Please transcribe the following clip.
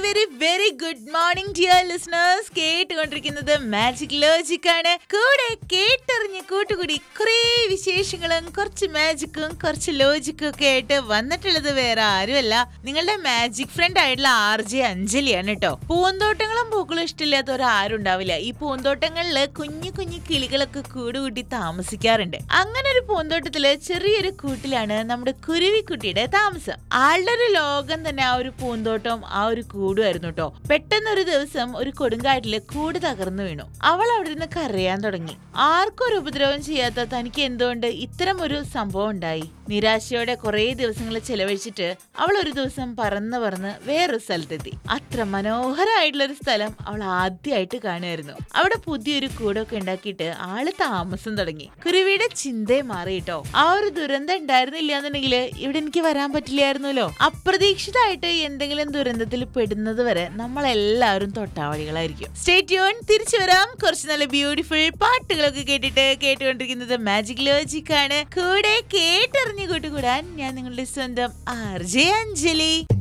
very very good morning dear listeners കേട്ടുകൊണ്ടിരിക്കുന്നത് magic logic ആണ് കൂടെ കേട്ടറിഞ്ഞ് കൂട്ടുകൂടി കുറേ വിശേഷങ്ങളും കുറച്ച് മാജിക്കും കുറച്ച് ലോജിക്കും ഒക്കെ ആയിട്ട് വന്നിട്ടുള്ളത് വേറെ ആരുമല്ല നിങ്ങളുടെ മാജിക് ഫ്രണ്ട് ആയിട്ടുള്ള ആർ ജെ അഞ്ജലിയാണ് കേട്ടോ പൂന്തോട്ടങ്ങളും പൂക്കളും ഇഷ്ടമില്ലാത്തവർ ആരും ഉണ്ടാവില്ല ഈ പൂന്തോട്ടങ്ങളില് കുഞ്ഞു കുഞ്ഞു കിളികളൊക്കെ കൂടുകൂട്ടി താമസിക്കാറുണ്ട് അങ്ങനെ ഒരു പൂന്തോട്ടത്തില് ചെറിയൊരു കൂട്ടിലാണ് നമ്മുടെ കുരുവിക്കുട്ടിയുടെ താമസം ആളുടെ ഒരു ലോകം തന്നെ ആ ഒരു പൂന്തോട്ടം ആ ഒരു കൂടുമായിരുന്നു കേട്ടോ പെട്ടെന്ന് ഒരു ദിവസം ഒരു കൊടുങ്കാട്ടില് കൂട് തകർന്നു വീണു അവൾ അവിടെ നിന്ന് കരയാൻ തുടങ്ങി ആർക്കും ഒരു ഉപദ്രവം ചെയ്യാത്ത തനിക്ക് എന്തുകൊണ്ട് ഇത്തരം ഒരു സംഭവം ഉണ്ടായി നിരാശയോടെ കുറെ ദിവസങ്ങൾ ചെലവഴിച്ചിട്ട് അവൾ ഒരു ദിവസം പറന്ന് പറന്ന് വേറൊരു സ്ഥലത്തെത്തി അത്ര മനോഹരമായിട്ടുള്ള ഒരു സ്ഥലം അവൾ ആദ്യമായിട്ട് കാണുമായിരുന്നു അവിടെ പുതിയൊരു കൂടൊക്കെ ഉണ്ടാക്കിയിട്ട് ആള് താമസം തുടങ്ങി കുരുവിയുടെ ചിന്തയെ മാറിയിട്ടോ ആ ഒരു ദുരന്തം ഉണ്ടായിരുന്നില്ല എന്നുണ്ടെങ്കിൽ ഇവിടെ എനിക്ക് വരാൻ പറ്റില്ലായിരുന്നല്ലോ അപ്രതീക്ഷിതമായിട്ട് എന്തെങ്കിലും ദുരന്തത്തിൽ പെടുന്നത് വരെ നമ്മൾ എല്ലാവരും തൊട്ടാവളികളായിരിക്കും സ്റ്റേ ട്യൂൺ തിരിച്ചു വരാം കുറച്ച് നല്ല ബ്യൂട്ടിഫുൾ പാട്ടുകളൊക്കെ കേട്ടിട്ട് കേട്ടുകൊണ്ടിരിക്കുന്നത് മാജിക് ലോജിക് ആണ് കൂടെ കേട്ടറിഞ്ഞു കൂട്ടുകൂടാൻ ഞാൻ നിങ്ങളുടെ സ്വന്തം ആർ ജെ അഞ്ജലി